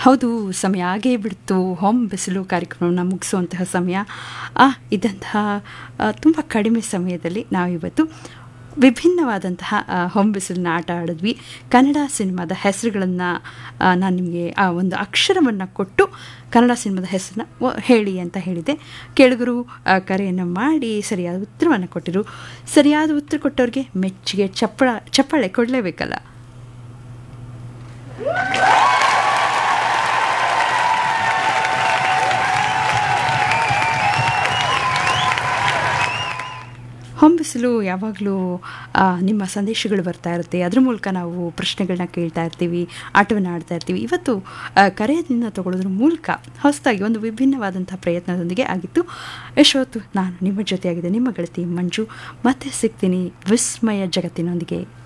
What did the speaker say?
ಹೌದು ಸಮಯ ಆಗೇ ಬಿಡ್ತು ಹೋಮ್ ಬಿಸಿಲು ಕಾರ್ಯಕ್ರಮವನ್ನು ಮುಗಿಸುವಂತಹ ಸಮಯ ಆ ಇದ್ದಂತಹ ತುಂಬ ಕಡಿಮೆ ಸಮಯದಲ್ಲಿ ನಾವಿವತ್ತು ವಿಭಿನ್ನವಾದಂತಹ ಆ, ಹೋಮ್ ಬಿಸಿಲನ್ನ ಆಟ ಆಡಿದ್ವಿ ಕನ್ನಡ ಸಿನಿಮಾದ ಹೆಸರುಗಳನ್ನು ನಾನು ನಿಮಗೆ ಆ ಒಂದು ಅಕ್ಷರವನ್ನು ಕೊಟ್ಟು ಕನ್ನಡ ಸಿನಿಮಾದ ಹೆಸರನ್ನ ಒ- ಹೇಳಿ ಅಂತ ಹೇಳಿದೆ ಕೇಳುಗರು ಆ, ಕರೆಯನ್ನು ಮಾಡಿ ಸರಿಯಾದ ಉತ್ತರವನ್ನು ಕೊಟ್ಟರು ಸರಿಯಾದ ಉತ್ತರ ಕೊಟ್ಟವ್ರಿಗೆ ಮೆಚ್ಚುಗೆ ಚಪ್ಪಳ ಚಪ್ಪಾಳೆ ಕೊಡಲೇಬೇಕಲ್ಲ ಹೊಂಬಿಸಲು ಯಾವಾಗಲೂ ಆ, ನಿಮ್ಮ ಸಂದೇಶಗಳು ಬರ್ತಾ ಇರುತ್ತೆ ಅದ್ರ ಮೂಲಕ ನಾವು ಪ್ರಶ್ನೆಗಳನ್ನ ಕೇಳ್ತಾ ಇರ್ತೀವಿ ಆಟವನ್ನು ಆಡ್ತಾ ಇರ್ತೀವಿ ಇವತ್ತು ಆ, ಕರೆಯದಿಂದ ತಗೊಳ್ಳೋದ್ರ ಮೂಲಕ ಹೊಸದಾಗಿ ಒಂದು ವಿಭಿನ್ನವಾದಂಥ ಪ್ರಯತ್ನದೊಂದಿಗೆ ಆಗಿತ್ತು ಎಷ್ಟೊತ್ತು ನಾನು ನಿಮ್ಮ ಜೊತೆಯಾಗಿದೆ ನಿಮ್ಮ ಗೆಳತಿ ಮಂಜು ಮತ್ತೆ ಸಿಗ್ತೀನಿ ವಿಸ್ಮಯ ಜಗತ್ತಿನೊಂದಿಗೆ